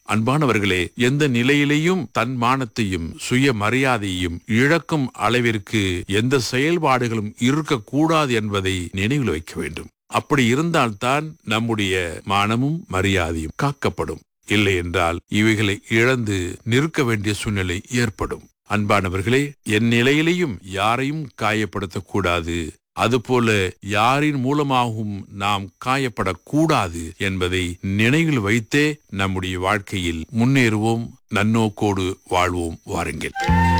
அன்பானவர்களே எந்த நிலையிலேயும் தன் மானத்தையும் சுய மரியாதையையும் இழக்கும் அளவிற்கு எந்த செயல்பாடுகளும் இருக்கக்கூடாது என்பதை நினைவில் வைக்க வேண்டும் அப்படி இருந்தால்தான் நம்முடைய மானமும் மரியாதையும் காக்கப்படும் இல்லை என்றால் இவைகளை இழந்து நிற்க வேண்டிய சூழ்நிலை ஏற்படும் அன்பானவர்களே என் நிலையிலேயும் யாரையும் காயப்படுத்தக்கூடாது அதுபோல யாரின் மூலமாகவும் நாம் காயப்படக்கூடாது என்பதை நினைவில் வைத்தே நம்முடைய வாழ்க்கையில் முன்னேறுவோம் நன்னோக்கோடு வாழ்வோம் வாருங்கள்